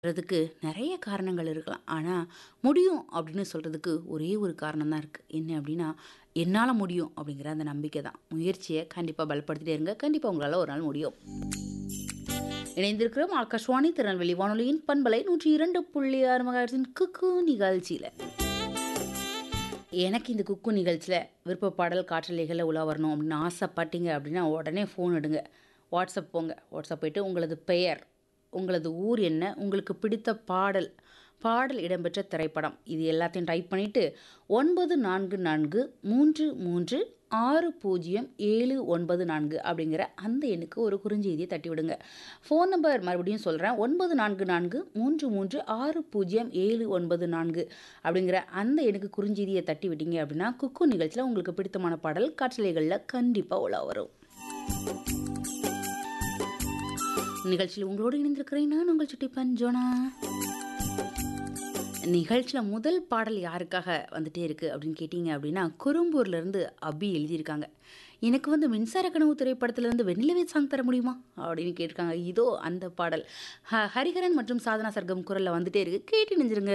அதுக்கு நெறைய காரணங்கள் இருக்கலாம். ஆனா, முடியும் அப்படின்னு சொல்றதுக்கு ஒரே ஒரு காரணம் தான் இருக்கு. என்ன அப்படின்னா, என்னால முடியும் அப்படிங்கிற அந்த நம்பிக்கை தான். முயற்சிய கண்டிப்பா பலப்படுத்திட்டே இருங்க. கண்டிப்பா உங்களால ஒரு நாள் முடியும். இணைந்திருக்கிறோம் ஆகாஷ்வாணி திருநெல்வேலி வானொலியின் பண்பலை 102.6 மெகாஹெர்ட்ஸின் குக்கு நிகழ்ச்சியில. எனக்கு இந்த குக்கு நிகழ்ச்சியில விருப்ப பாடல் காற்றலைகள்ல உலா வரணும் அப்படின்னு ஆசைப்பட்டீங்க அப்படின்னா, உடனே ஃபோன் எடுங்க. வாட்ஸ்அப் போங்க. வாட்ஸ்அப் போயிட்டு உங்களது பெயர், உங்களது ஊர் என்ன, உங்களுக்கு பிடித்த பாடல், பாடல் இடம்பெற்ற திரைப்படம் இது எல்லாத்தையும் டைப் பண்ணிட்டு 9443600794 அப்படிங்கிற அந்த எண்ணுக்கு ஒரு குறுஞ்செய்திய தட்டி விடுங்க. ஃபோன் நம்பர் மறுபடியும் சொல்றேன். 9443600794 அப்படிங்கிற அந்த எண்ணுக்கு குறுஞ்செய்திய தட்டி விட்டீங்க அப்படின்னா, குக்கு நிகழ்ச்சியில உங்களுக்கு பிடித்தமான பாடல் காற்றலைகள்ல கண்டிப்பா உலா வரும். நிகழ்ச்சியில் உங்களோடு இணைந்திருக்கிறேன் நான் உங்கள் சுட்டி பஞ்சோனா. நிகழ்ச்சியில முதல் பாடல் யாருக்காக வந்துட்டே இருக்கு அப்படின்னு கேட்டீங்க அப்படின்னா, குறும்பூர்லேருந்து அபி எழுதியிருக்காங்க. எனக்கு வந்து மின்சார கனவு திரைப்படத்திலேருந்து வெண்ணிலவே சாங் தர முடியுமா? அப்படின்னு கேட்டிருக்காங்க. இதோ அந்த பாடல். ஹ ஹரிஹரன் மற்றும் சாதனா சர்கம் குரல்ல வந்துட்டே இருக்கு. கேட்டு இணைஞ்சிருங்க.